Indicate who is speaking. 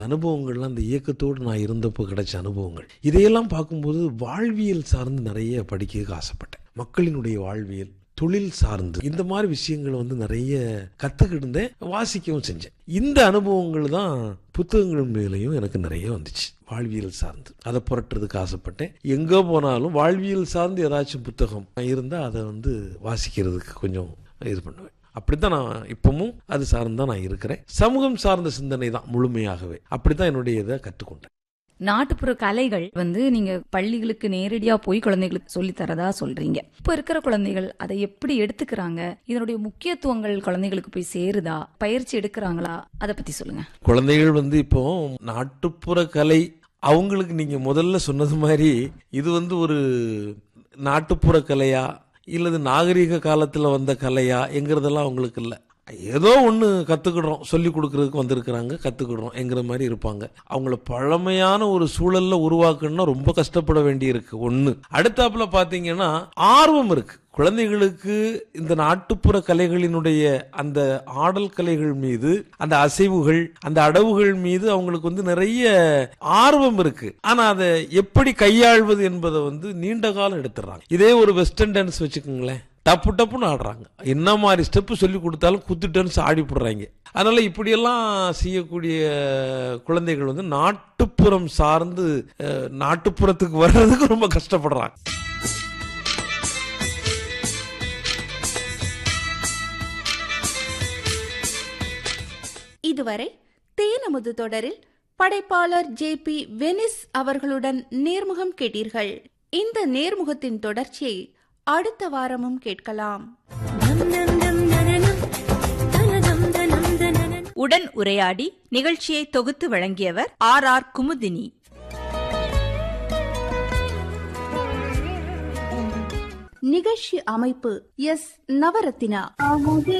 Speaker 1: அனுபவங்கள்லாம் அந்த இயக்கத்தோடு நான் இருந்தப்போ கிடைச்ச அனுபவங்கள் இதையெல்லாம் பார்க்கும்போது வாழ்வியல் சார்ந்து நிறைய படிக்க ஆசைப்பட்டேன் மக்களினுடைய வாழ்வியல் தொழில் சார்ந்து இந்த மாதிரி விஷயங்களை வந்து நிறைய கற்றுக்கிட்டு இருந்தேன் வாசிக்கவும் செஞ்சேன் இந்த அனுபவங்கள் தான் புத்தகங்கள் மேலேயும் எனக்கு நிறைய வந்துச்சு வாழ்வியல் சார்ந்து அதை புரட்டுறதுக்கு ஆசைப்பட்டேன் எங்கே போனாலும் வாழ்வியல் சார்ந்து ஏதாச்சும் புத்தகம் இருந்தால் அதை வந்து வாசிக்கிறதுக்கு கொஞ்சம் இது பண்ணுவேன் அப்படித்தான் நான் இப்பவும் அது சார்ந்து தான் நான் இருக்கிறேன் சமூகம் சார்ந்த சிந்தனை தான் முழுமையாகவே அப்படித்தான் என்னுடைய இதை கற்றுக்கொண்டேன்
Speaker 2: நாட்டுப்புற கலைகள் வந்து நீங்க பள்ளிகளுக்கு நேரடியா போய் குழந்தைகளுக்கு சொல்லி தரதா சொல்றீங்க இப்ப இருக்கிற குழந்தைகள் அதை எப்படி எடுத்துக்கிறாங்க இதனுடைய முக்கியத்துவங்கள் குழந்தைகளுக்கு போய் சேருதா பயிற்சி எடுக்கிறாங்களா அதை பத்தி சொல்லுங்க
Speaker 1: குழந்தைகள் வந்து இப்போ நாட்டுப்புற கலை அவங்களுக்கு நீங்க முதல்ல சொன்னது மாதிரி இது வந்து ஒரு நாட்டுப்புற கலையா இல்லது நாகரிக காலத்துல வந்த கலையா என்கிறதெல்லாம் அவங்களுக்கு இல்லை ஏதோ ஒன்று கற்றுக்கிடுறோம் சொல்லி கொடுக்கறதுக்கு வந்திருக்கிறாங்க கற்றுக்கிடுறோம் என்கிற மாதிரி இருப்பாங்க அவங்கள பழமையான ஒரு சூழல்ல உருவாக்கணும்னா ரொம்ப கஷ்டப்பட வேண்டியிருக்கு ஒன்று அடுத்தாப்புல பார்த்தீங்கன்னா ஆர்வம் இருக்கு குழந்தைகளுக்கு இந்த நாட்டுப்புற கலைகளினுடைய அந்த ஆடல் கலைகள் மீது அந்த அசைவுகள் அந்த அடவுகள் மீது அவங்களுக்கு வந்து நிறைய ஆர்வம் இருக்கு ஆனா அதை எப்படி கையாள்வது என்பதை வந்து நீண்ட காலம் எடுத்துடுறாங்க இதே ஒரு வெஸ்டர்ன் டான்ஸ் வச்சுக்கோங்களேன் டப்பு டப்புன்னு ஆடுறாங்க என்ன மாதிரி ஸ்டெப்பு சொல்லி கொடுத்தாலும் குத்து டான்ஸ் ஆடி போடுறாங்க அதனால இப்படியெல்லாம் செய்யக்கூடிய குழந்தைகள் வந்து நாட்டுப்புறம் சார்ந்து அஹ், நாட்டுப்புறத்துக்கு வர்றதுக்கு ரொம்ப கஷ்டப்படுறாங்க
Speaker 3: இதுவரை தேனமுது தொடரில் படைப்பாளர் ஜே பி வெனிஸ் அவர்களுடன் நேர்முகம் கேட்டீர்கள் இந்த நேர்முகத்தின் தொடர்ச்சியை அடுத்த வாரமும் கேட்கலாம்
Speaker 4: உடன் உரையாடி நிகழ்ச்சியை தொகுத்து வழங்கியவர் ஆர் ஆர் குமுதினி
Speaker 3: நிகழ்ச்சி அமைப்பு எஸ் நவரத்தினா